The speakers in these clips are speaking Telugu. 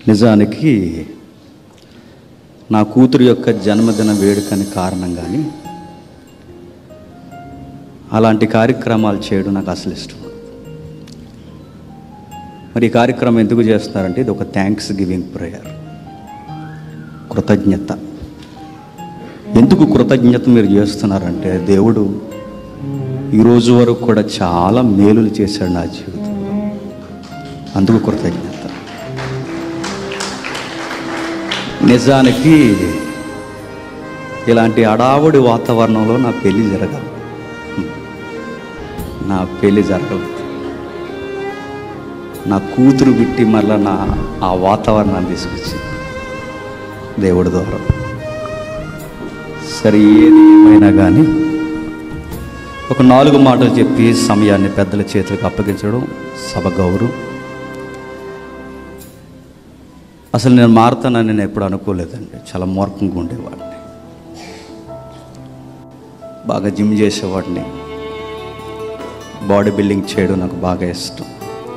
నిజానికి నా కూతురు యొక్క జన్మదిన వేడుకని కారణం కానీ అలాంటి కార్యక్రమాలు చేయడం నాకు అసలు ఇష్టం మరి ఈ కార్యక్రమం ఎందుకు చేస్తున్నారంటే ఇది ఒక థ్యాంక్స్ గివింగ్ ప్రేయర్ కృతజ్ఞత ఎందుకు కృతజ్ఞత మీరు చేస్తున్నారంటే దేవుడు ఈ రోజు వరకు కూడా చాలా మేలులు చేశాడు నా జీవితంలో అందుకు కృతజ్ఞత నిజానికి ఇలాంటి అడావుడి వాతావరణంలో నా పెళ్ళి జరగదు నా పెళ్ళి జరగదు నా కూతురు బిట్టి మళ్ళీ నా ఆ వాతావరణాన్ని తీసుకొచ్చింది దేవుడి ద్వారా సరే ఏది ఏమైనా కానీ ఒక నాలుగు మాటలు చెప్పి సమయాన్ని పెద్దల చేతులకు అప్పగించడం సభ గౌరవం అసలు నేను మారుతానని నేను ఎప్పుడు అనుకోలేదండి చాలా మూర్ఖంగా ఉండేవాడిని బాగా జిమ్ చేసేవాడిని బాడీ బిల్డింగ్ చేయడం నాకు బాగా ఇష్టం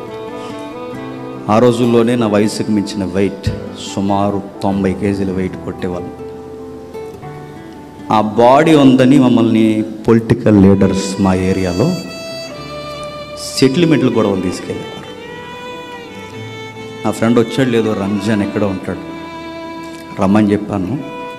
ఆ రోజుల్లోనే నా వయసుకు మించిన వెయిట్ సుమారు తొంభై కేజీల వెయిట్ కొట్టేవాళ్ళం ఆ బాడీ ఉందని మమ్మల్ని పొలిటికల్ లీడర్స్ మా ఏరియాలో సెటిల్మెంట్లు గొడవలు తీసుకెళ్ళేవారు నా ఫ్రెండ్ వచ్చాడు లేదో రంజాన్ ఎక్కడ ఉంటాడు రమ్మని చెప్పాను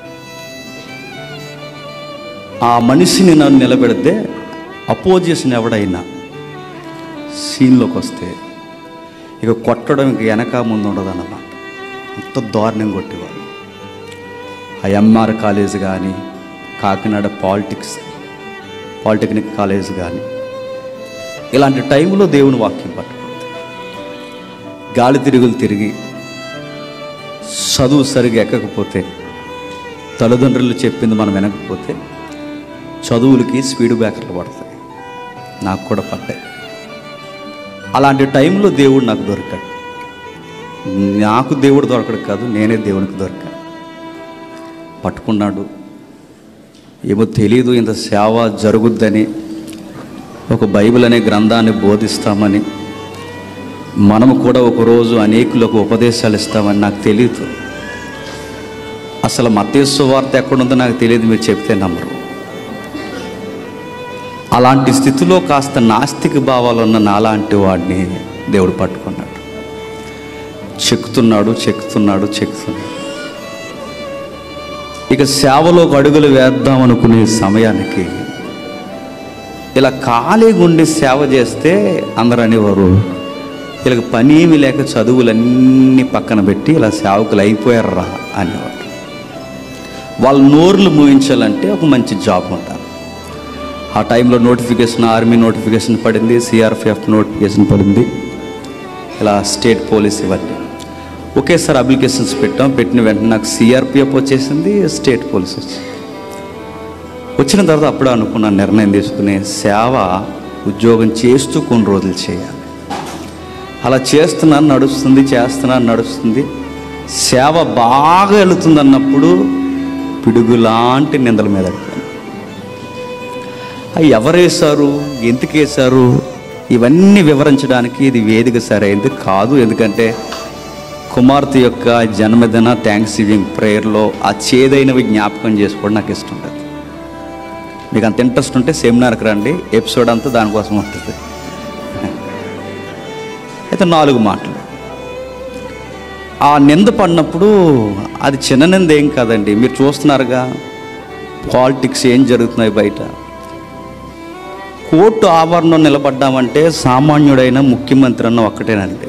ఆ మనిషిని నన్ను నిలబెడితే అపోజిషన్ ఎవడైనా సీన్లోకి వస్తే ఇక కొట్టడం ఇంక వెనక ముందు ఉండదు అన్నమాట అంత దారుణంగా కొట్టేవారు ఆ ఎంఆర్ కాలేజ్ కానీ కాకినాడ పాలిటిక్స్ పాలిటెక్నిక్ కాలేజ్ కానీ ఇలాంటి టైంలో దేవుని వాక్యం పట్టుకుంది గాలి తిరుగులు తిరిగి చదువు సరిగా ఎక్కకపోతే తల్లిదండ్రులు చెప్పింది మనం వినకపోతే చదువులకి స్పీడ్ బ్రేకర్లు పడతాయి నాకు కూడా పడ్డాయి అలాంటి టైంలో దేవుడు నాకు దొరికాడు నాకు దేవుడు దొరకడు కాదు నేనే దేవునికి దొరికాను పట్టుకున్నాడు ఏమో తెలియదు ఇంత సేవ జరుగుద్దని ఒక బైబిల్ అనే గ్రంథాన్ని బోధిస్తామని మనము కూడా ఒకరోజు అనేకులకు ఉపదేశాలు ఇస్తామని నాకు తెలియదు అసలు మతేశ్వ వార్త ఎక్కడుందో నాకు తెలియదు మీరు చెప్తే నమ్మరు అలాంటి స్థితిలో కాస్త నాస్తిక భావాలు ఉన్న నాలాంటి వాడిని దేవుడు పట్టుకున్నాడు చెక్కుతున్నాడు చెక్కుతున్నాడు చెక్కుతున్నాడు ఇక సేవలోకి అడుగులు వేద్దాం అనుకునే సమయానికి ఇలా ఖాళీగా ఉండి సేవ చేస్తే అందరూ అనేవారు వీళ్ళకి పని ఏమీ లేక చదువులన్నీ పక్కన పెట్టి ఇలా సేవకులు అయిపోయారా అనేవారు వాళ్ళ నోర్లు మూయించాలంటే ఒక మంచి జాబ్ ఉండాలి ఆ టైంలో నోటిఫికేషన్ ఆర్మీ నోటిఫికేషన్ పడింది సిఆర్పిఎఫ్ నోటిఫికేషన్ పడింది ఇలా స్టేట్ పోలీస్ ఇవన్నీ ఒకేసారి అప్లికేషన్స్ పెట్టాం పెట్టిన వెంటనే నాకు సిఆర్పిఎఫ్ వచ్చేసింది స్టేట్ పోలీస్ వచ్చింది వచ్చిన తర్వాత అప్పుడే అనుకున్నాను నిర్ణయం తీసుకుని సేవ ఉద్యోగం చేస్తూ కొన్ని రోజులు చేయాలి అలా చేస్తున్నాను నడుస్తుంది చేస్తున్నాను నడుస్తుంది సేవ బాగా వెళుతుంది అన్నప్పుడు పిడుగులాంటి నిందల మీద పడిపోయాను. అవి ఎవరేశారు ఎందుకు వేశారు ఇవన్నీ వివరించడానికి ఇది వేదిక సరైంది కాదు ఎందుకంటే కుమార్తె యొక్క జన్మదిన థ్యాంక్స్ గివింగ్ ప్రేయర్లో ఆ చేదైనవి జ్ఞాపకం చేసుకోవడం నాకు ఇష్టం లేదు మీకు అంత ఇంట్రెస్ట్ ఉంటే సెమినార్కి రండి ఎపిసోడ్ అంతా దానికోసం ఉంటుంది అయితే నాలుగు మాటలు ఆ నింద పడినప్పుడు అది చిన్న నింద ఏం కాదండి మీరు చూస్తున్నారుగా పాలిటిక్స్ ఏం జరుగుతున్నాయి బయట కోర్టు ఆవరణం నిలబడ్డామంటే సామాన్యుడైన ముఖ్యమంత్రి అన్న ఒక్కటేనండి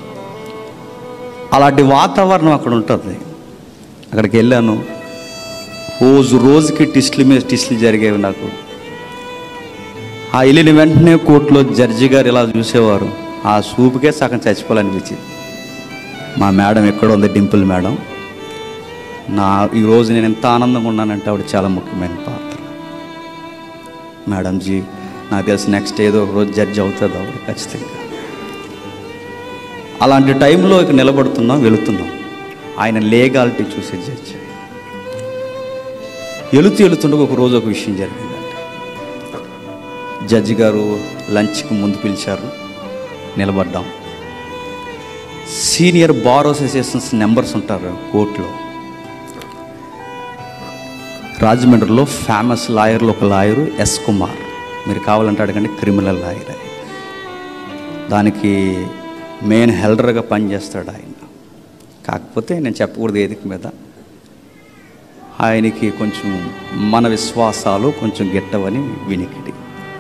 అలాంటి వాతావరణం అక్కడ ఉంటుంది అక్కడికి వెళ్ళాను రోజు రోజుకి టిస్టుల మీద టిస్టులు జరిగేవి నాకు ఆ వెళ్ళిన వెంటనే కోర్టులో జడ్జి గారు ఇలా చూసేవారు ఆ సూపుకే సగం చచ్చిపోవాలనిపించింది మా మేడం ఎక్కడ ఉంది డింపుల్ మేడం నా ఈరోజు నేను ఎంత ఆనందంగా ఉన్నానంటే ఆవిడ చాలా ముఖ్యమైన పాత్ర మేడం జీ నాకు తెలిసి నెక్స్ట్ ఏదో ఒక రోజు జడ్జి అవుతుంది ఆవిడ ఖచ్చితంగా అలాంటి టైంలో ఇక నిలబడుతున్నాం వెళుతున్నాం ఆయన లీగాలిటీ చూసే జడ్జి ఎలుతూ వెళుతుండగా ఒక రోజు ఒక విషయం జరిగిందండి జడ్జి గారు లంచ్కి ముందు పిలిచారు నిలబడ్డాం సీనియర్ బార్ అసోసియేషన్స్ నెంబర్స్ ఉంటారు కోర్టులో రాజమండ్రిలో ఫేమస్ లాయర్లు ఒక లాయరు ఎస్ కుమార్ మీరు కావాలంటే అడగండి క్రిమినల్ లాయర్ ఆయన. దానికి మెయిన్ హెల్డర్గా పనిచేస్తాడు ఆయన కాకపోతే నేను చెప్పకూడదు వేదిక మీద ఆయనకి కొంచెం మన విశ్వాసాలు కొంచెం గిట్టవని వినికిడి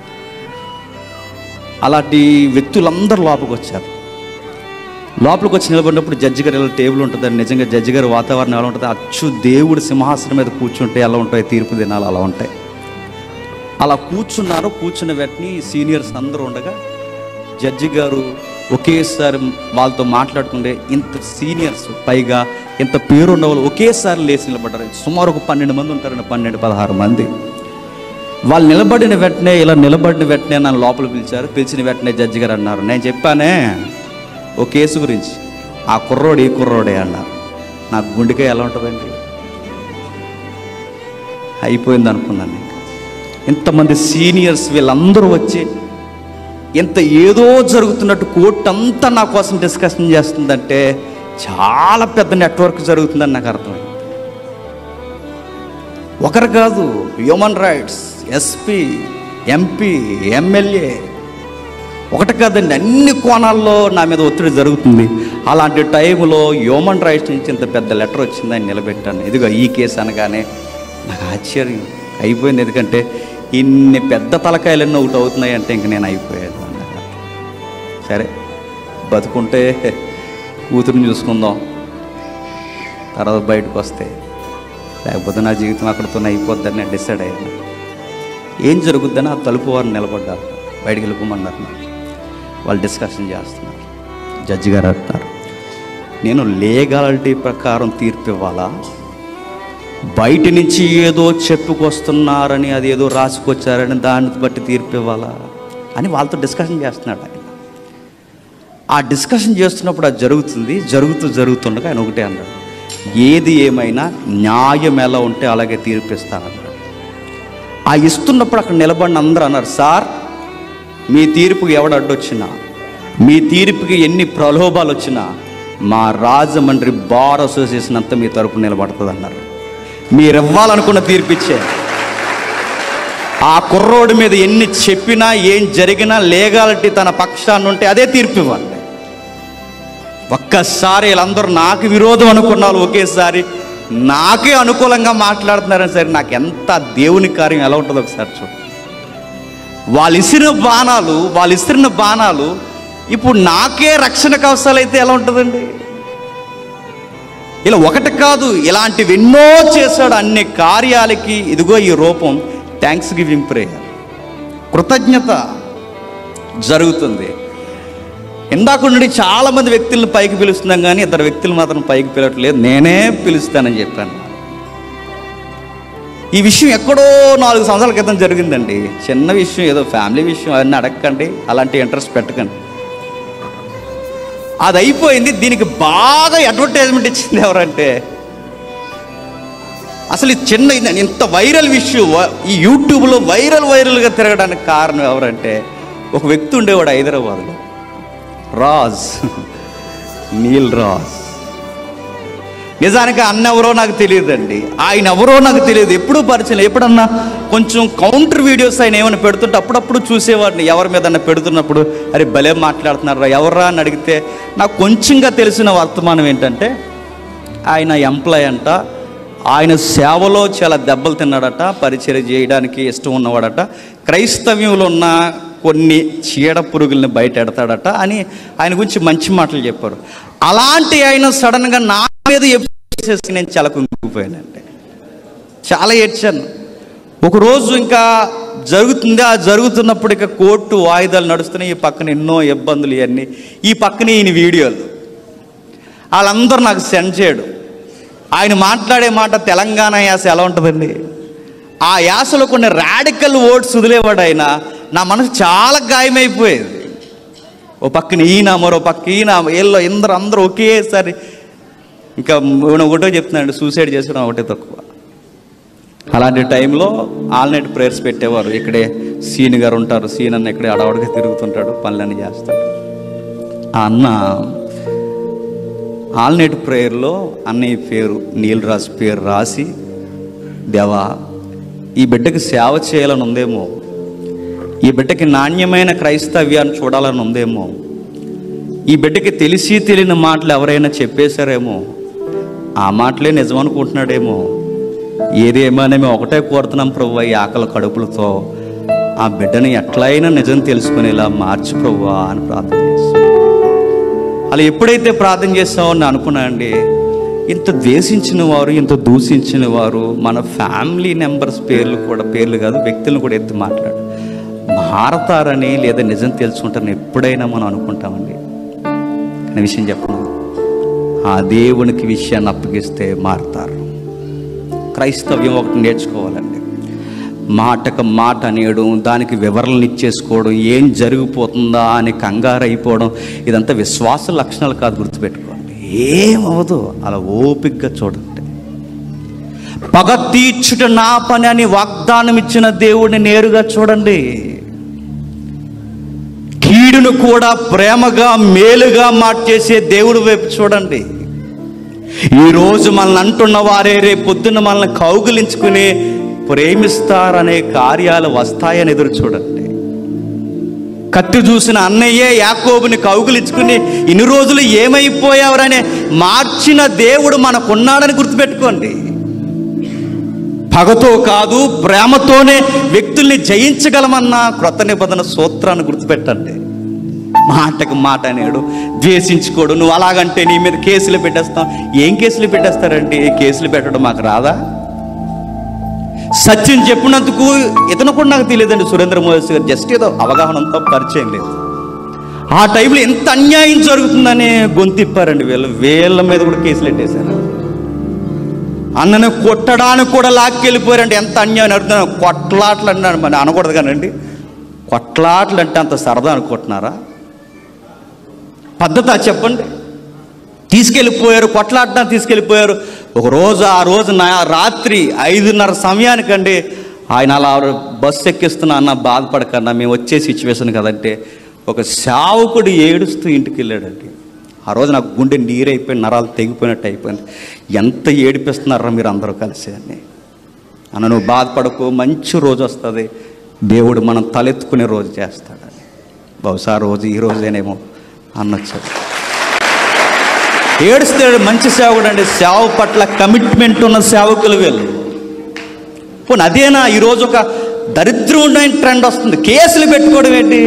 అలాంటి వ్యక్తులందరూ లోపలికి వచ్చారు లోపలికి వచ్చి నిలబడినప్పుడు జడ్జి గారు ఇలా టేబుల్ ఉంటుంది నిజంగా జడ్జి గారి వాతావరణం ఎలా ఉంటుంది అచ్చు దేవుడు సింహాసనం మీద కూర్చుంటే ఎలా ఉంటాయి తీర్పు దినాలు అలా ఉంటాయి అలా కూర్చున్నారు కూర్చున్న వెంటనే సీనియర్స్ అందరూ ఉండగా జడ్జి గారు ఒకేసారి వాళ్ళతో మాట్లాడుతుంటే ఇంత సీనియర్స్ పైగా ఇంత పేరు ఉన్న వాళ్ళు ఒకేసారి లేచి నిలబడ్డారు సుమారు ఒక పన్నెండు మంది ఉంటారండి పన్నెండు పదహారు మంది వాళ్ళు నిలబడిన వెంటనే ఇలా నిలబడిన వెంటనే నన్ను లోపల పిలిచారు పిలిచిన వెంటనే జడ్జి గారు అన్నారు నేను చెప్పానే ఓ కేసు గురించి ఆ కుర్రోడు ఈ కుర్రోడే అన్నారు నాకు గుండెకాయ ఎలా ఉంటుందండి అయిపోయింది అనుకున్నాను నేను ఇంతమంది సీనియర్స్ వీళ్ళందరూ వచ్చి ఇంత ఏదో జరుగుతున్నట్టు కోర్టు అంతా నా కోసం డిస్కషన్ చేస్తుందంటే చాలా పెద్ద నెట్వర్క్ జరుగుతుందని నాకు అర్థమైంది ఒకరు కాదు human rights SP MP MLA ఒకటి కాదండి అన్ని కోణాల్లో నా మీద ఒత్తిడి జరుగుతుంది అలాంటి టైంలో హ్యూమన్ రైట్స్ నుంచి ఇంత పెద్ద లెటర్ వచ్చిందని నిలబెట్టాను ఇదిగో ఈ కేసు అనగానే నాకు ఆశ్చర్యం అయిపోయింది ఎందుకంటే ఇన్ని పెద్ద తలకాయలన్నీ ఒకటి అవుతున్నాయి అంటే ఇంక నేను అయిపోయాను అన్నమాట సరే బతుకుంటే కూతురుని చూసుకుందాం తర్వాత బయటకు వస్తే లేకపోతే నా జీవితం అక్కడితో అయిపోద్దని నేను డిసైడ్ అయ్యాను ఏం జరుగుద్దని ఆ తలుపు వారు నిలబడ్డారు బయటికి వెళ్ళిపోమన్నారు నాకు వాళ్ళు డిస్కషన్ చేస్తున్నారు జడ్జి గారు అంటున్నారు నేను లీగాలిటీ ప్రకారం తీర్పు ఇవ్వాలా బయట నుంచి ఏదో చెప్పుకొస్తున్నారని అది ఏదో రాసుకొచ్చారని దాన్ని బట్టి తీర్పు ఇవ్వాలా అని వాళ్ళతో డిస్కషన్ చేస్తున్నాడు ఆయన ఆ డిస్కషన్ చేస్తున్నప్పుడు అది జరుగుతుంది జరుగుతూ జరుగుతుండగా ఆయన ఒకటే అన్నాడు ఏది ఏమైనా న్యాయం ఎలా ఉంటే అలాగే తీర్పిస్తానన్నాడు ఆ ఇస్తున్నప్పుడు అక్కడ నిలబడిన అందరూ అన్నారు సార్ మీ తీర్పుకి ఎవడు అడ్డొచ్చినా మీ తీర్పుకి ఎన్ని ప్రలోభాలు వచ్చినా మా రాజమండ్రి బార్ అసోసియేషన్ అంతా మీ తరపు నిలబడుతుంది అన్నారు మీరు ఇవ్వాలనుకున్న తీర్పిచ్చే ఆ కుర్రోడి మీద ఎన్ని చెప్పినా ఏం జరిగినా లీగాలిటీ తన పక్షాన్ని ఉంటే అదే తీర్పు ఇవ్వండి ఒక్కసారి వీళ్ళందరూ నాకు విరోధం అనుకున్న వాళ్ళు ఒకేసారి నాకే అనుకూలంగా మాట్లాడుతున్నారని సరే నాకు ఎంత దేవుని కార్యం ఎలా ఉంటుందో ఒకసారి చూడు వాళ్ళు ఇసిన బాణాలు వాళ్ళు ఇస్తున్న బాణాలు ఇప్పుడు నాకే రక్షణ కవసాలు అయితే ఎలా ఉంటుందండి ఇలా ఒకటి కాదు ఇలాంటివి ఎన్నో చేశాడు అన్ని కార్యాలకి ఇదిగో ఈ రూపం థ్యాంక్స్ గివింగ్ ప్రేయర్ కృతజ్ఞత జరుగుతుంది ఇందాక నుండి చాలా మంది వ్యక్తులను పైకి పిలుస్తున్నాం కానీ ఇద్దరు వ్యక్తులు మాత్రం పైకి పిలవట్లేదు నేనే పిలుస్తానని చెప్పాను ఈ విషయం ఎక్కడో నాలుగు సంవత్సరాల క్రితం జరిగిందండి చిన్న విషయం ఏదో ఫ్యామిలీ విషయం అవన్నీ అడగకండి అలాంటి ఇంట్రెస్ట్ పెట్టకండి అది అయిపోయింది దీనికి బాగా అడ్వర్టైజ్మెంట్ ఇచ్చింది ఎవరంటే అసలు ఈ చిన్న ఇది- ఇంత వైరల్ విషయం వ- ఈ యూట్యూబ్లో వైరల్ వైరల్గా తిరగడానికి కారణం ఎవరంటే ఒక వ్యక్తి ఉండేవాడు హైదరాబాద్లో రాజ్ నీల్ రాజ్ నిజానికి అన్న ఎవరో నాకు తెలియదండి ఆయన ఎవరో నాకు తెలియదు ఎప్పుడూ పరిచయం ఎప్పుడన్నా కొంచెం కౌంటర్ వీడియోస్ ఆయన ఏమైనా పెడుతుంటే అప్పుడప్పుడు చూసేవాడిని ఎవరి మీద పెడుతున్నప్పుడు అరే భలే మాట్లాడుతున్నారా ఎవర్రా అని అడిగితే నాకు కొంచెంగా తెలిసిన వర్తమానం ఏంటంటే ఆయన ఎంప్లాయ్ అంట ఆయన సేవలో చాలా దెబ్బలు తిన్నాడట పరిచయం చేయడానికి ఇష్టం ఉన్నవాడట క్రైస్తవ్యంలో ఉన్న కొన్ని చీడ పురుగుల్ని బయట ఎడతాడట అని ఆయన గురించి మంచి మాటలు చెప్పారు అలాంటి ఆయన సడన్గా నా మీద ఎప్పుడు చేసేసి నేను చాలా కుంగిపోయానండి చాలా ఏడ్చాను ఒకరోజు ఇంకా జరుగుతుంది ఆ జరుగుతున్నప్పుడు ఇక కోర్టు వాయిదాలు నడుస్తున్నాయి ఈ పక్కన ఎన్నో ఇబ్బందులు ఇవన్నీ ఈ పక్కన ఈయన వీడియోలు వాళ్ళందరూ నాకు సెండ్ చేయడు ఆయన మాట్లాడే మాట తెలంగాణ యాస ఎలా ఉంటుందండి ఆ యాసలో కొన్ని రాడికల్ ఓట్స్ వదిలేవాడు ఆయన నా మనసు చాలా గాయమైపోయేది ఓ పక్కన ఈయన మరో పక్క ఈయన వీళ్ళు ఇందరూ అందరూ ఒకేసారి ఇంకా ఈయన ఒకటో చెప్తున్నాడు సూసైడ్ చేసుకోవడం ఒకటే తక్కువ అలాంటి టైంలో ఆల్నైట్ ప్రేయర్స్ పెట్టేవారు ఇక్కడే సీన్ గారు ఉంటారు సీన్ అన్న ఇక్కడే అడవడిగా తిరుగుతుంటాడు పనులన్నీ చేస్తాడు ఆ అన్న ఆల్నెట్ ప్రేయర్లో అన్నయ్య పేరు నీలరాజు పేరు రాసి దేవా ఈ బిడ్డకి సేవ చేయాలని ఉందేమో ఈ బిడ్డకి నాణ్యమైన క్రైస్తవ్యాన్ని చూడాలని ఉందేమో ఈ బిడ్డకి తెలిసి తెలియని మాటలు ఎవరైనా చెప్పేశారేమో ఆ మాటలే నిజం అనుకుంటున్నాడేమో ఏదేమైనా మేము ఒకటే కోరుతున్నాం ప్రభు ఈ ఆకలి కడుపులతో ఆ బిడ్డని ఎట్లయినా నిజం తెలుసుకునేలా మార్చి ప్రభు అని ప్రార్థన చేస్తాం అలా ఎప్పుడైతే ప్రార్థన చేస్తామో నేను అనుకున్నా అండి ఇంత ద్వేషించిన వారు ఇంత దూషించిన వారు మన ఫ్యామిలీ మెంబర్స్ పేర్లు కూడా పేర్లు కాదు వ్యక్తులను కూడా ఎత్తి మాట్లాడు మారతారని లేదా నిజం తెలుసుకుంటారని ఎప్పుడైనా మనం అనుకుంటామండి కానీ విషయం చెప్పను ఆ దేవునికి విషయాన్ని అప్పగిస్తే మారుతారు క్రైస్తవ్యం ఒకటి నేర్చుకోవాలండి మాటకు మాట అనేయడం దానికి వివరణలు ఇచ్చేసుకోవడం ఏం జరిగిపోతుందా అని కంగారు అయిపోవడం ఇదంతా విశ్వాస లక్షణాలు కాదు గుర్తుపెట్టుకోండి ఏమవదు అలా ఓపికగా చూడండి పగ తీర్చుట నా పని అని వాగ్దానం ఇచ్చిన దేవుడిని నేరుగా చూడండి కీడును కూడా ప్రేమగా మేలుగా మార్చేసే దేవుడి వైపు చూడండి ఈరోజు మనల్ని అంటున్న వారే రేపు పొద్దున్న మనల్ని కౌగిలించుకుని ప్రేమిస్తారనే కార్యాలు వస్తాయని ఎదురు చూడండి కత్తి చూసిన అన్నయ్యే యాకోబుని కౌగిలించుకుని ఇన్ని రోజులు ఏమైపోయావరనే మార్చిన దేవుడు మనకున్నాడని గుర్తుపెట్టుకోండి పగతో కాదు ప్రేమతోనే వ్యక్తుల్ని జయించగలమన్న క్రొత్త నిబంధన సూత్రాన్ని గుర్తుపెట్టండి మాటకు మాట అనేడు ద్వేషించుకోడు నువ్వు అలాగంటే నీ మీద కేసులు పెట్టేస్తాం ఏం కేసులు పెట్టేస్తారండి కేసులు పెట్టడం మాకు రాదా సత్యం చెప్పినందుకు ఇతను కూడా నాకు తెలియదండి సురేంద్ర మోదీ గారు జస్ట్ ఏదో అవగాహనంతో పరిచయం లేదు ఆ టైంలో ఎంత అన్యాయం జరుగుతుందని గొంతిప్పారండి వీళ్ళు వీళ్ళ మీద కూడా కేసులు పెట్టేశారు అన్నను కొట్టడానికి కూడా లాక్కెళ్ళిపోయారండి ఎంత అన్యాయం అడుగుతున్నా కొట్లాట్లు అన్నాడు మరి అనకూడదు కానండి కొట్లాట్లు అంటే అంత సరదా అనుకుంటున్నారా పద్ధత చెప్పండి తీసుకెళ్ళిపోయారు కొట్లాడడానికి తీసుకెళ్ళిపోయారు ఒక రోజు ఆ రోజు నా రాత్రి ఐదున్నర సమయానికండి ఆయన అలా బస్సు ఎక్కిస్తున్నా అన్న బాధపడకన్నా మేము వచ్చే సిచ్యువేషన్ కదంటే ఒక శావకుడు ఏడుస్తూ ఇంటికి వెళ్ళాడండి ఆ రోజు నాకు గుండె నీరైపోయి నరాలు తెగిపోయినట్టు అయిపోయింది ఎంత ఏడిపిస్తున్నారా మీరు అందరూ కలిసి అని అన్న నువ్వు బాధపడకు మంచి రోజు వస్తుంది దేవుడు మనం తలెత్తుకునే రోజు చేస్తాడని బహుశా ఆ రోజు ఈ రోజేనేమో అనొచ్చు ఏడుస్తాడు మంచి సేవకుడు అండి సేవ పట్ల కమిట్మెంట్ ఉన్న సేవకులు వీళ్ళు పోనీ అదేనా ఈరోజు ఒక దరిద్రమైన ట్రెండ్ వస్తుంది కేసులు పెట్టుకోవడం ఏంటి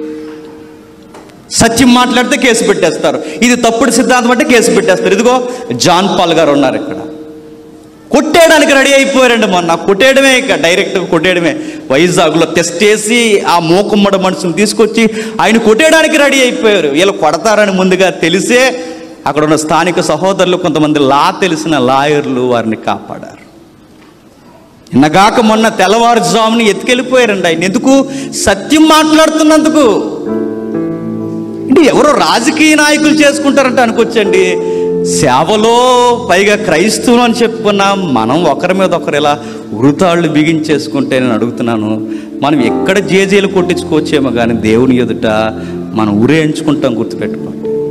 సత్యం మాట్లాడితే కేసు పెట్టేస్తారు ఇది తప్పుడు సిద్ధాంతం అంటే కేసు పెట్టేస్తారు ఇదిగో జాన్ పాల్ గారు ఉన్నారు ఇక్కడ కొట్టేయడానికి రెడీ అయిపోయారండి మొన్న కొట్టేయడమే ఇక డైరెక్ట్ కొట్టేయడమే వైజాగ్లో టెస్ట్ చేసి ఆ మూకుమ్మడ మనుషుని తీసుకొచ్చి ఆయన కొట్టేయడానికి రెడీ అయిపోయారు వీళ్ళు కొడతారని ముందుగా తెలిసే అక్కడ ఉన్న స్థానిక సహోదరులు కొంతమంది లా తెలిసిన లాయర్లు వారిని కాపాడారు నిన్నగాక మొన్న తెల్లవారుజాముని ఎత్తుకెళ్ళిపోయారండి ఆయన ఎందుకు సత్యం మాట్లాడుతున్నందుకు అంటే ఎవరో రాజకీయ నాయకులు చేసుకుంటారంటే అనుకోవచ్చండి సేవలో పైగా క్రైస్తవులు అని చెప్పుకున్న మనం ఒకరి మీద ఒకరు ఇలా ఉరుతాళ్ళు బిగించేసుకుంటే నేను అడుగుతున్నాను మనం ఎక్కడ జేజేలు కొట్టించుకోవచ్చేమో కానీ దేవుని ఎదుట మనం ఉరేయించుకుంటాం గుర్తుపెట్టుకోండి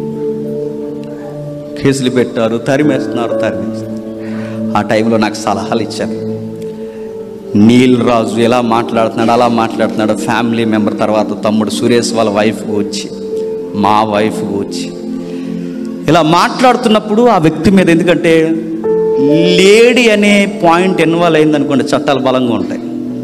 కేసులు పెట్టారు తరిమేస్తున్నారు తరిమేస్తున్నారు ఆ టైంలో నాకు సలహాలు ఇచ్చారు నీల్ రాజు ఎలా మాట్లాడుతున్నాడు అలా మాట్లాడుతున్నాడు ఫ్యామిలీ మెంబర్ తర్వాత తమ్ముడు సురేష్ వాళ్ళ వైఫ్ వచ్చి మా వైఫ్ వచ్చి ఇలా మాట్లాడుతున్నప్పుడు ఆ వ్యక్తి మీద ఎందుకంటే లేడీ అనే పాయింట్ ఇన్వాల్వ్ అయిందనుకోండి చట్టాలు బలంగా ఉంటాయి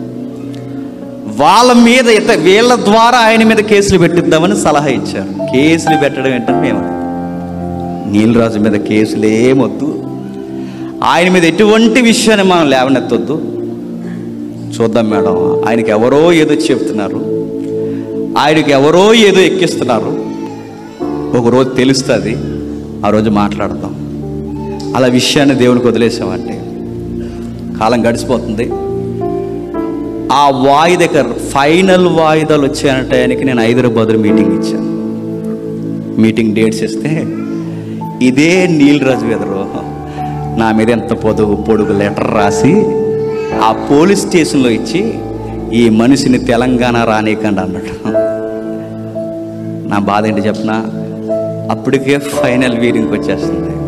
వాళ్ళ మీద ఇత వీళ్ళ ద్వారా ఆయన మీద కేసులు పెట్టిద్దామని సలహా ఇచ్చారు కేసులు పెట్టడం ఏంటంటే మేము నీలరాజు మీద కేసులు ఏమొద్దు ఆయన మీద ఎటువంటి విషయాన్ని మనం లేవనెత్తొద్దు చూద్దాం మేడం ఆయనకి ఎవరో ఏదో చెప్తున్నారు ఆయనకి ఎవరో ఏదో ఎక్కిస్తున్నారు ఒకరోజు తెలుస్తుంది ఆ రోజు మాట్లాడదాం అలా విషయాన్ని దేవునికి వదిలేసామంటే కాలం గడిచిపోతుంది ఆ వాయిదా ఫైనల్ వాయిదాలు వచ్చే టయానికి నేను హైదరాబాద్లో మీటింగ్ ఇచ్చాను మీటింగ్ డేట్స్ ఇస్తే ఇదే నీలరాజు వెదరు నా మీద ఎంత పొదుగు పొడుగు లెటర్ రాసి ఆ పోలీస్ స్టేషన్లో ఇచ్చి ఈ మనిషిని తెలంగాణ రానీకండి అన్నాడు నా బాధ ఏంటి చెప్పనా అప్పటికే ఫైనల్ వీరింగ్కి వచ్చేస్తుంది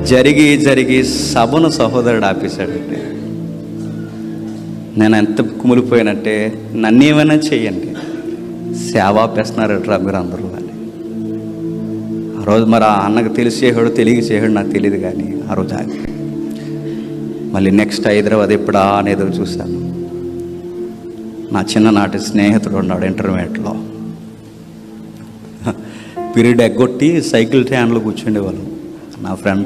జరిగి జరిగి సభను సహోదరుడు ఆపేశాడండి నేను ఎంత కుమిలిపోయానంటే నన్ను ఏమైనా చెయ్యండి సేవ ఆపేస్తున్నారట్రా మీరు అందరూ అని ఆ రోజు మరి ఆ అన్నకు తెలిసి చేసాడు తెలియక చేసాడు నాకు తెలియదు కానీ ఆ రోజు ఆగి మళ్ళీ నెక్స్ట్ హైదరాబాద్ ఎప్పుడా అని ఎదురు చూశాను నా చిన్ననాటి స్నేహితుడు ఉన్నాడు ఇంటర్మీడియట్లో పీరియడ్ ఎగ్గొట్టి సైకిల్ స్టాండ్లో కూర్చుండేవాళ్ళు నా ఫ్రెండ్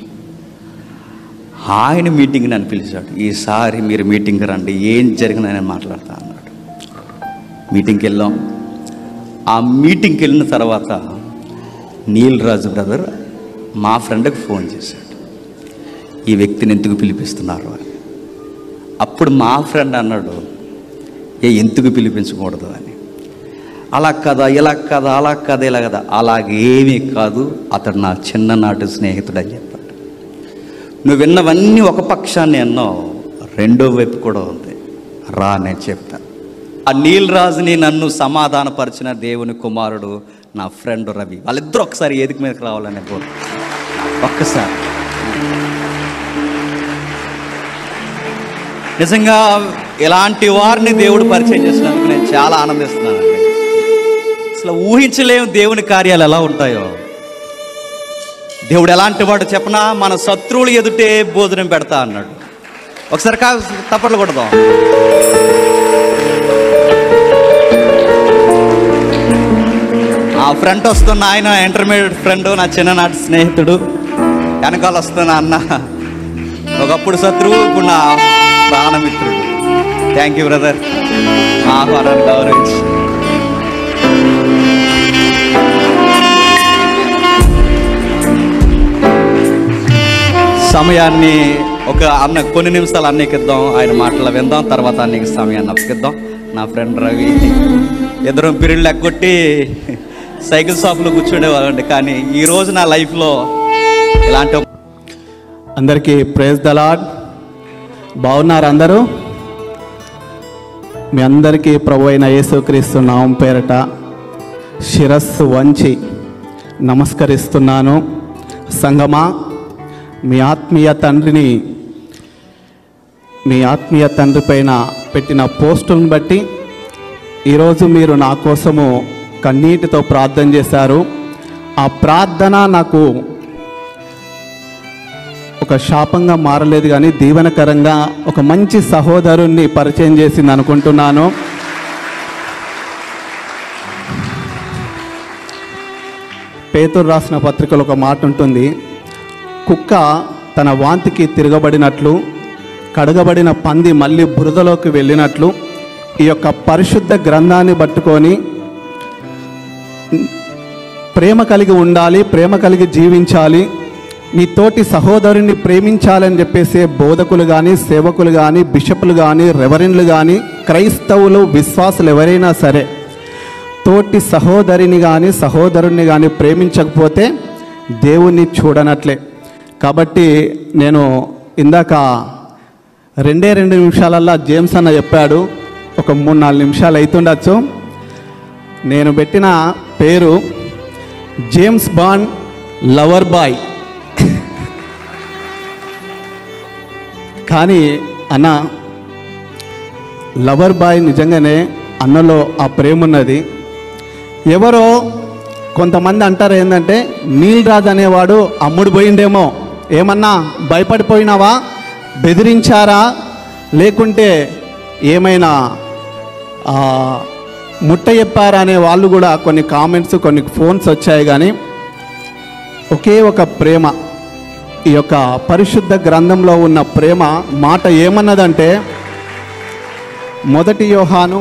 ఆయన మీటింగ్ నన్ను పిలిచాడు ఈసారి మీరు మీటింగ్కి రండి ఏం జరిగినా నేను మాట్లాడతా అన్నాడు మీటింగ్కి వెళ్ళాం ఆ మీటింగ్కి వెళ్ళిన తర్వాత నీల్ రాజు బ్రదర్ మా ఫ్రెండ్కి ఫోన్ చేశాడు ఈ వ్యక్తిని ఎందుకు పిలిపిస్తున్నారు అని అప్పుడు మా ఫ్రెండ్ అన్నాడు ఏ ఎందుకు పిలిపించకూడదు అని అలా కదా ఇలా కదా అలా కదా ఇలా కదా అలాగేమీ కాదు అతడు నా చిన్ననాటి స్నేహితుడు అని చెప్పాడు నువ్వు విన్నవన్నీ ఒక పక్షాన్ని ఎన్నో రెండో వైపు కూడా ఉంది రా నేను చెప్తాను ఆ నీల్ రాజుని నన్ను సమాధానపరిచిన దేవుని కుమారుడు నా ఫ్రెండ్ రవి వాళ్ళిద్దరూ ఒకసారి ఏదికి మీదకి రావాలనే కోరు ఒక్కసారి నిజంగా ఇలాంటి వారిని దేవుడు పరిచయం చేసినందుకు నేను చాలా ఆనందిస్తున్నానండి అసలు ఊహించలేము దేవుని కార్యాలు ఎలా ఉంటాయో దేవుడు ఎలాంటి వాడు చెప్పనా మన శత్రువులు ఎదుటే భోజనం పెడతా అన్నాడు ఒకసారి కా తప్పట్లు కొడదాం ఆ ఫ్రంట్ వస్తున్న ఆయన ఇంటర్మీడియట్ ఫ్రెండ్ నా చిన్ననాటి స్నేహితుడు వెనకాల వస్తున్న అన్న ఒకప్పుడు శత్రువు ఇప్పుడు నా ప్రాణమిత్రుడు థ్యాంక్ యూ బ్రదర్ మా ఆహ్వానాన్ని గౌరవించి సమయాన్ని ఒక అన్న కొన్ని నిమిషాలు అన్నకి ఇద్దాం ఆయన మాటలు విందాం తర్వాత అన్నకి సమయాన్ని అప్పగిద్దాం నా ఫ్రెండ్ రవి ఇద్దరం పీరియడ్ లెక్కొట్టి సైకిల్ షాప్లో కూర్చుండేవాళ్ళండి కానీ ఈ రోజు నా లైఫ్లో ఇలాంటి ఒక అందరికీ ప్రేజ్ ద లాడ్ బాగున్నారు అందరూ మీ అందరికీ ప్రభు అయిన యేసుక్రీస్తు నామం పేరట శిరస్సు వంచి నమస్కరిస్తున్నాను సంగమా మీ ఆత్మీయ తండ్రిని మీ ఆత్మీయ తండ్రి పైన పెట్టిన పోస్టులను బట్టి ఈరోజు మీరు నా కోసము కన్నీటితో ప్రార్థన చేశారు ఆ ప్రార్థన నాకు ఒక శాపంగా మారలేదు కానీ దీవెనకరంగా ఒక మంచి సహోదరుణ్ణి పరిచయం చేసింది అనుకుంటున్నాను పేతురు రాసిన పత్రికలో ఒక మాట ఉంటుంది కుక్క తన వాంతికి తిరగబడినట్లు కడగబడిన పంది మళ్ళీ బురదలోకి వెళ్ళినట్లు ఈ యొక్క పరిశుద్ధ గ్రంథాన్ని పట్టుకొని ప్రేమ కలిగి ఉండాలి ప్రేమ కలిగి జీవించాలి నీ తోటి సహోదరుని ప్రేమించాలని చెప్పేసి బోధకులు కానీ సేవకులు కానీ బిషపులు కానీ రెవరెండ్లు కానీ క్రైస్తవులు విశ్వాసులు ఎవరైనా సరే తోటి సహోదరిని కానీ సహోదరుని కానీ ప్రేమించకపోతే దేవుణ్ణి చూడనట్లే కాబట్టి నేను ఇందాక రెండే రెండు నిమిషాలల్లా జేమ్స్ అన్న చెప్పాడు ఒక మూడు నాలుగు నిమిషాలు అవుతుండొచ్చు నేను పెట్టిన పేరు జేమ్స్ బాండ్ లవర్ బాయ్ కానీ అన్న లవర్ బాయ్ నిజంగానే అన్నలో ఆ ప్రేమ ఉన్నది ఎవరో కొంతమంది అంటారు ఏంటంటే నీల్ రాజు అనేవాడు అమ్ముడు పోయిండేమో ఏమన్నా భయపడిపోయినావా బెదిరించారా లేకుంటే ఏమైనా ఆ, ముట్ట చెప్పారా అనే వాళ్ళు కూడా కొన్ని కామెంట్స్ కొన్ని ఫోన్స్ వచ్చాయి కానీ ఒకే ఒక ప్రేమ ఈ యొక్క పరిశుద్ధ గ్రంథంలో ఉన్న ప్రేమ మాట ఏమన్నదంటే మొదటి యోహాను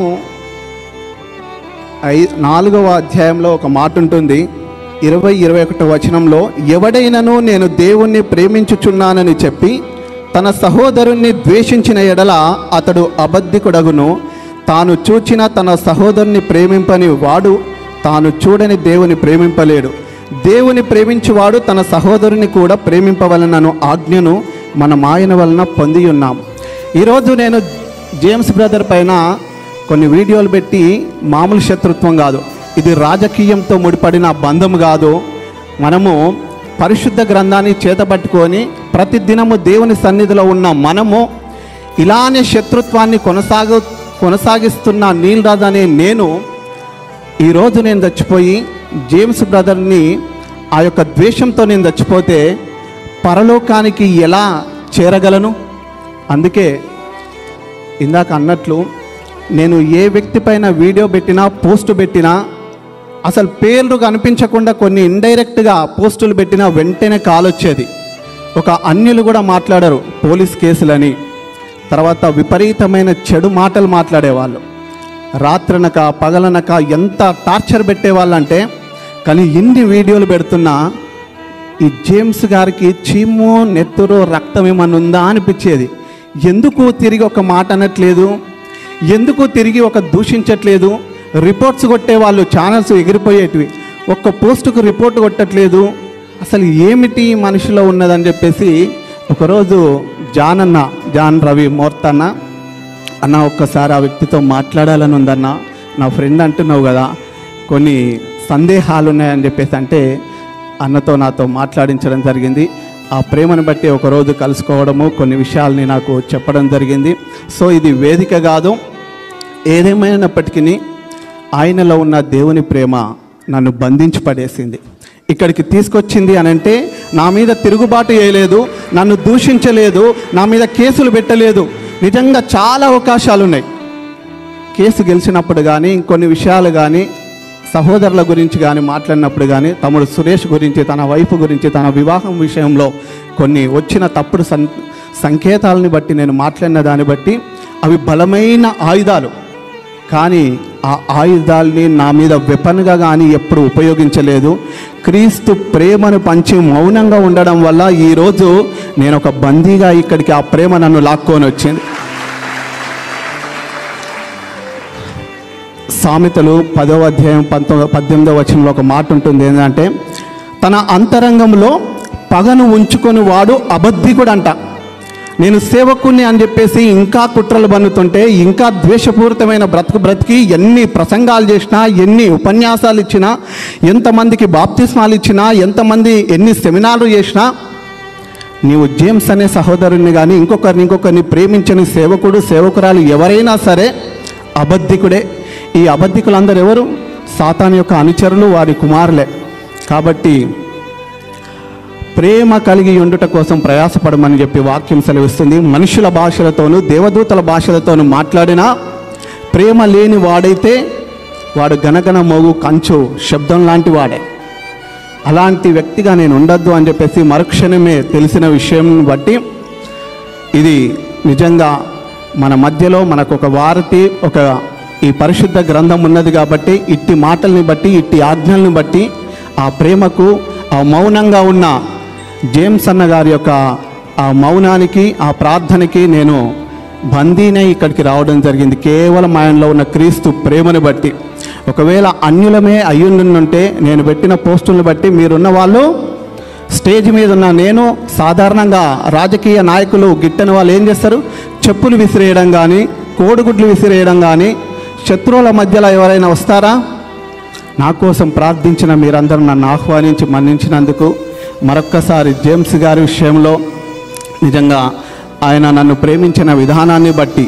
ఐ నాలుగవ అధ్యాయంలో ఒక మాట ఉంటుంది ఇరవై ఇరవై ఒకటో వచనంలో ఎవడైనను నేను దేవుణ్ణి ప్రేమించుచున్నానని చెప్పి తన సహోదరుణ్ణి ద్వేషించిన ఎడల అతడు అబద్ధికుడగును తాను చూచిన తన సహోదరుని ప్రేమింపని వాడు తాను చూడని దేవుని ప్రేమింపలేడు దేవుని ప్రేమించువాడు తన సహోదరుని కూడా ప్రేమింపవలనను ఆజ్ఞను మన మాయన వలన పొంది ఉన్నాం ఈరోజు నేను జేమ్స్ బ్రదర్ పైన కొన్ని వీడియోలు పెట్టి మామూలు శత్రుత్వం కాదు ఇది రాజకీయంతో ముడిపడిన బంధం కాదు మనము పరిశుద్ధ గ్రంథాన్ని చేతబట్టుకొని ప్రతిదినము దేవుని సన్నిధిలో ఉన్న మనము ఇలానే శత్రుత్వాన్ని కొనసాగు కొనసాగిస్తున్న నీల్ రాజు అనే నేను ఈరోజు నేను చచ్చిపోయి జేమ్స్ బ్రదర్ని ఆ యొక్క ద్వేషంతో నేను చచ్చిపోతే పరలోకానికి ఎలా చేరగలను అందుకే ఇందాక అన్నట్లు నేను ఏ వ్యక్తి పైన వీడియో పెట్టినా పోస్ట్ పెట్టినా అసలు పేర్లు కనిపించకుండా కొన్ని ఇండైరెక్ట్గా పోస్టులు పెట్టినా వెంటనే కాల్ వచ్చేది ఒక అన్యులు కూడా మాట్లాడరు పోలీస్ కేసులని తర్వాత విపరీతమైన చెడు మాటలు మాట్లాడేవాళ్ళు రాత్రనక పగలనక ఎంత టార్చర్ పెట్టేవాళ్ళంటే కానీ ఇన్ని వీడియోలు పెడుతున్నా ఈ జేమ్స్ గారికి చీము నెత్తురు రక్తం ఏమన్నా ఉందా అనిపించేది ఎందుకు తిరిగి ఒక మాట అనట్లేదు ఎందుకు తిరిగి ఒక దూషించట్లేదు రిపోర్ట్స్ కొట్టే వాళ్ళు ఛానల్స్ ఎగిరిపోయేటివి ఒక్క పోస్టుకు రిపోర్ట్ కొట్టట్లేదు అసలు ఏమిటి ఈ మనిషిలో ఉన్నదని చెప్పేసి ఒకరోజు జాన్ అన్న జాన్ రవి మోర్తన్న అన్న ఒక్కసారి ఆ వ్యక్తితో మాట్లాడాలని ఉందన్న నా ఫ్రెండ్ అంటున్నావు కదా కొన్ని సందేహాలు ఉన్నాయని చెప్పేసి అంటే అన్నతో నాతో మాట్లాడించడం జరిగింది ఆ ప్రేమను బట్టి ఒకరోజు కలుసుకోవడము కొన్ని విషయాల్ని నాకు చెప్పడం జరిగింది సో ఇది వేదిక కాదు ఏదేమైనప్పటికీ ఆయనలో ఉన్న దేవుని ప్రేమ నన్ను బంధించి పడేసింది ఇక్కడికి తీసుకొచ్చింది అని అంటే నా మీద తిరుగుబాటు చేయలేదు నన్ను దూషించలేదు నా మీద కేసులు పెట్టలేదు నిజంగా చాలా అవకాశాలు ఉన్నాయి కేసు గెలిచినప్పుడు కానీ ఇంకొన్ని విషయాలు కానీ సహోదరుల గురించి కానీ మాట్లాడినప్పుడు కానీ తమ్ముడు సురేష్ గురించి తన వైఫ్ గురించి తన వివాహం విషయంలో కొన్ని వచ్చిన తప్పుడు సం సంకేతాలని బట్టి నేను మాట్లాడిన దాన్ని బట్టి అవి బలమైన ఆయుధాలు కానీ ఆ ఆయుధాల్ని నా మీద వెపన్గా కానీ ఎప్పుడు ఉపయోగించలేదు క్రీస్తు ప్రేమను పంచి మౌనంగా ఉండడం వల్ల ఈరోజు నేను ఒక బందీగా ఇక్కడికి ఆ ప్రేమ నన్ను లాక్కొని వచ్చింది సామెతలు పదవ అధ్యాయం పంతొమ్మిది పద్దెనిమిదవ వచనంలో ఒక మాట ఉంటుంది ఏంటంటే తన అంతరంగంలో పగను ఉంచుకొని వాడు అబద్ధికుడు అంట నేను సేవకుణ్ణి అని చెప్పేసి ఇంకా కుట్రలు బన్నుతుంటే ఇంకా ద్వేషపూరితమైన బ్రతుకు బ్రతికి ఎన్ని ప్రసంగాలు చేసినా ఎన్ని ఉపన్యాసాలు ఇచ్చినా ఎంతమందికి బాప్తిస్మాలు ఇచ్చినా ఎంతమంది ఎన్ని సెమినార్లు చేసినా నీవు జేమ్స్ అనే సహోదరుని కానీ ఇంకొకరిని ఇంకొకరిని ప్రేమించని సేవకుడు సేవకురాలు ఎవరైనా సరే అబద్ధికుడే ఈ అబద్ధికులందరూ ఎవరు సాతాన్ యొక్క అనుచరులు వారి కుమారులే కాబట్టి ప్రేమ కలిగి ఉండుట కోసం ప్రయాసపడమని చెప్పి వాక్యం సెలవిస్తుంది మనుషుల భాషలతోనూ దేవదూతల భాషలతోనూ మాట్లాడినా ప్రేమ లేని వాడైతే వాడు గనగన మోగు కంచు శబ్దం లాంటి వాడే అలాంటి వ్యక్తిగా నేను ఉండొద్దు అని చెప్పేసి మరుక్షణమే తెలిసిన విషయం బట్టి ఇది నిజంగా మన మధ్యలో మనకు ఒక వారతి ఒక ఈ పరిశుద్ధ గ్రంథం ఉన్నది కాబట్టి ఇట్టి మాటల్ని బట్టి ఇట్టి ఆజ్ఞల్ని బట్టి ఆ ప్రేమకు ఆ మౌనంగా ఉన్న జేమ్స్ అన్న గారి యొక్క ఆ మౌనానికి ఆ ప్రార్థనకి నేను బందీనే ఇక్కడికి రావడం జరిగింది కేవలం ఆయనలో ఉన్న క్రీస్తు ప్రేమను బట్టి ఒకవేళ అన్యులమే అయ్యుండుంటే నేను పెట్టిన పోస్టులను బట్టి మీరున్న వాళ్ళు స్టేజ్ మీద ఉన్న నేను సాధారణంగా రాజకీయ నాయకులు గిట్టని వాళ్ళు ఏం చేస్తారు చెప్పులు విసిరేయడం కానీ కోడిగుడ్లు విసిరేయడం కానీ శత్రువుల మధ్యలో ఎవరైనా వస్తారా నా కోసం ప్రార్థించిన మీరందరూ నన్ను ఆహ్వానించి మన్నించినందుకు మరొక్కసారి జేమ్స్ గారి విషయంలో నిజంగా ఆయన నన్ను ప్రేమించిన విధానాన్ని బట్టి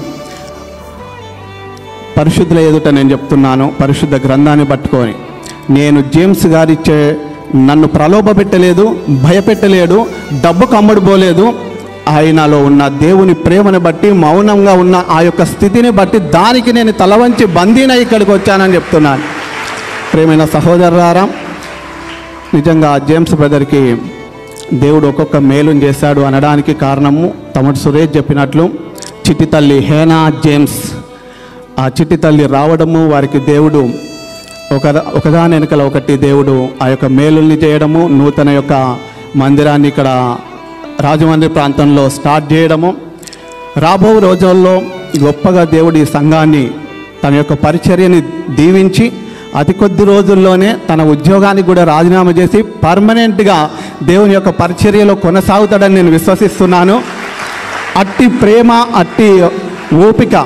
పరిశుద్ధుల ఎదుట నేను చెప్తున్నాను పరిశుద్ధ గ్రంథాన్ని పట్టుకొని నేను జేమ్స్ గారిచ్చే నన్ను ప్రలోభ పెట్టలేదు భయపెట్టలేడు డబ్బు కమ్మడిపోలేదు ఆయనలో ఉన్న దేవుని ప్రేమను బట్టి మౌనంగా ఉన్న ఆ యొక్క స్థితిని బట్టి దానికి నేను తల వంచి బందీన ఇక్కడికి వచ్చానని చెప్తున్నాను ప్రేమైన సహోదరులారా నిజంగా జేమ్స్ బ్రదర్కి దేవుడు ఒక్కొక్క మేలుని చేశాడు అనడానికి కారణము తమడు సురేష్ చెప్పినట్లు చిట్టి తల్లి హేనా జేమ్స్ ఆ చిట్టి తల్లి రావడము వారికి దేవుడు ఒక ఒకదాని వెనకల ఒకటి దేవుడు ఆ యొక్క మేలుల్ని చేయడము నూతన యొక్క మందిరాన్ని ఇక్కడ రాజమండ్రి ప్రాంతంలో స్టార్ట్ చేయడము రాబో రోజుల్లో గొప్పగా దేవుడి ఈ సంఘాన్ని తన యొక్క పరిచర్యని దీవించి అతి కొద్ది రోజుల్లోనే తన ఉద్యోగానికి కూడా రాజీనామా చేసి పర్మనెంట్గా దేవుని యొక్క పరిచర్యలో కొనసాగుతాడని నేను విశ్వసిస్తున్నాను అట్టి ప్రేమ అట్టి ఓపిక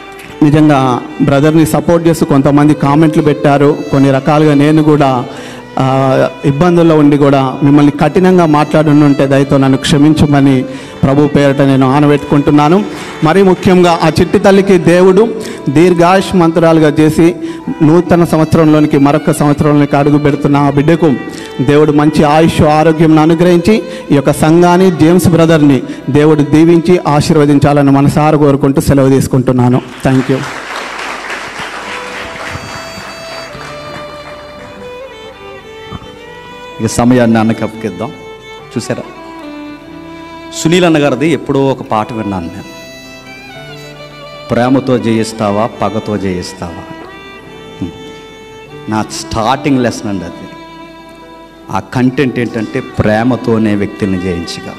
నిజంగా బ్రదర్ని సపోర్ట్ చేస్తూ కొంతమంది కామెంట్లు పెట్టారు కొన్ని రకాలుగా నేను కూడా ఆ, ఇబ్బందుల్లో ఉండి కూడా మిమ్మల్ని కఠినంగా మాట్లాడుంటే దయతో నన్ను క్షమించమని ప్రభు పేరట నేను ఆనబెట్టుకుంటున్నాను మరి ముఖ్యంగా ఆ చిట్టి తల్లికి దేవుడు దీర్ఘాయుష్ మంత్రాలుగా చేసి నూతన సంవత్సరంలోనికి మరొక సంవత్సరంలోనికి అడుగు పెడుతున్న ఆ బిడ్డకు దేవుడు మంచి ఆయుష్ ఆరోగ్యం అనుగ్రహించి ఈ యొక్క సంఘాన్ని జేమ్స్ బ్రదర్ని దేవుడు దీవించి ఆశీర్వదించాలని మనసారా కోరుకుంటూ సెలవు తీసుకుంటున్నాను థ్యాంక్ యూ ఇక సమయాన్ని అన్నకి అప్పగిద్దాం చూసారా సునీల్ అన్న గారిది ఎప్పుడో ఒక పాట విన్నాను నేను ప్రేమతో జయిస్తావా పగతో జయిస్తావా హ్మ్. నా స్టార్టింగ్ లెసన్ అండి అది ఆ కంటెంట్ ఏంటంటే ప్రేమతోనే వ్యక్తిని జయించగల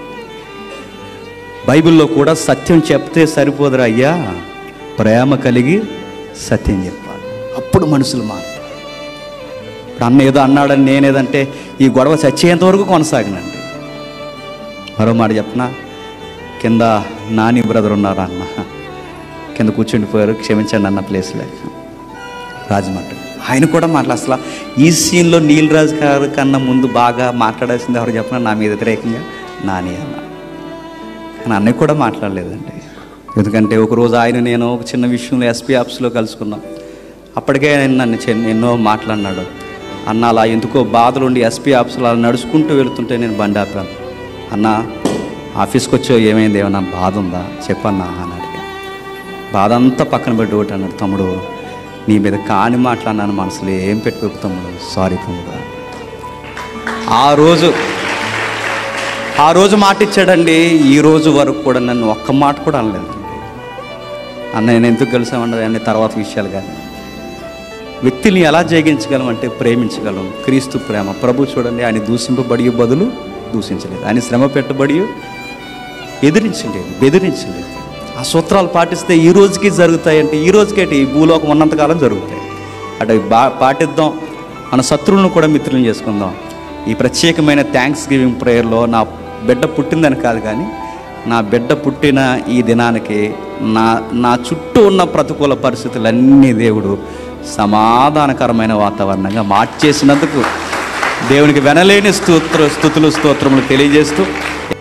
బైబిల్లో కూడా సత్యం చెప్తే సరిపోదురా అయ్యా ప్రేమ కలిగి సత్యం చెప్పాలి అప్పుడు మనుషులు మారు ఇప్పుడు అన్న ఏదో అన్నాడని నేనేదంటే ఈ గొడవ చచ్చేంత వరకు కొనసాగినండి మరో మాట చెప్పనా కింద నాని బ్రదర్ ఉన్నారు అన్న కింద కూర్చుండిపోయారు క్షమించండి అన్న ప్లేస్లో రాజమండ్రి ఆయన కూడా మాట్లా అసలు ఈ సీన్లో నీల్ రాజు గారి కన్నా ముందు బాగా మాట్లాడాల్సింది ఎవరు చెప్పినా నా మీద వ్యతిరేకంగా నాని అన్న కానీ అన్నయ్య కూడా మాట్లాడలేదండి ఎందుకంటే ఒకరోజు ఆయన నేను ఒక చిన్న విషయంలో ఎస్పీ ఆఫీస్లో కలుసుకున్నాం అప్పటికే ఆయన నన్ను చిన్న- ఎన్నో మాట్లాడినాడు అన్న అలా ఎందుకో బాధలుండి ఎస్పీ ఆఫీస్లో అలా నడుచుకుంటూ వెళ్తుంటే నేను బండి ఆపాను అన్న ఆఫీస్కి వచ్చో ఏమైంది ఏమన్నా బాధ ఉందా చెప్పన్నా అని అడిగా బాధ అంతా పక్కన పెట్టి ఒకటి అన్నాడు తమ్ముడు నీ మీద కాని మాట్లాడినాను మనసులో ఏం పెట్టుకోకు తమ్ముడు సారీ తమ్ముడు ఆ రోజు ఆ రోజు మాట ఇచ్చాడండి ఈ రోజు వరకు కూడా నన్ను ఒక్క మాట కూడా అనలేదండి అన్న నేను ఎందుకు కలిసామన్నది అన్ని తర్వాత విషయాలు కానీ వ్యక్తిని ఎలా జయించగలం అంటే ప్రేమించగలం క్రీస్తు ప్రేమ ప్రభు చూడండి ఆయన దూషింపబడి బదులు దూషించలేదు ఆయన శ్రమ పెట్టబడి ఎదిరించలేదు బెదిరించలేదు ఆ సూత్రాలు పాటిస్తే ఈ రోజుకి జరుగుతాయంటే ఈ రోజుకేటి ఈ భూలోకం ఉన్నంతకాలం జరుగుతాయి అటు బా పాటిద్దాం మన శత్రువులను కూడా మిత్రులను చేసుకుందాం ఈ ప్రత్యేకమైన థ్యాంక్స్ గివింగ్ ప్రేయర్లో నా బిడ్డ పుట్టిందని కాదు కానీ నా బిడ్డ పుట్టిన ఈ దినానికి నా నా చుట్టూ ఉన్న ప్రతికూల పరిస్థితులన్నీ దేవుడు సమాధానకరమైన వాతావరణంగా మార్చేసినందుకు దేవునికి వెనలేని స్తోత్ర స్థుతులు స్తోత్రములు తెలియజేస్తూ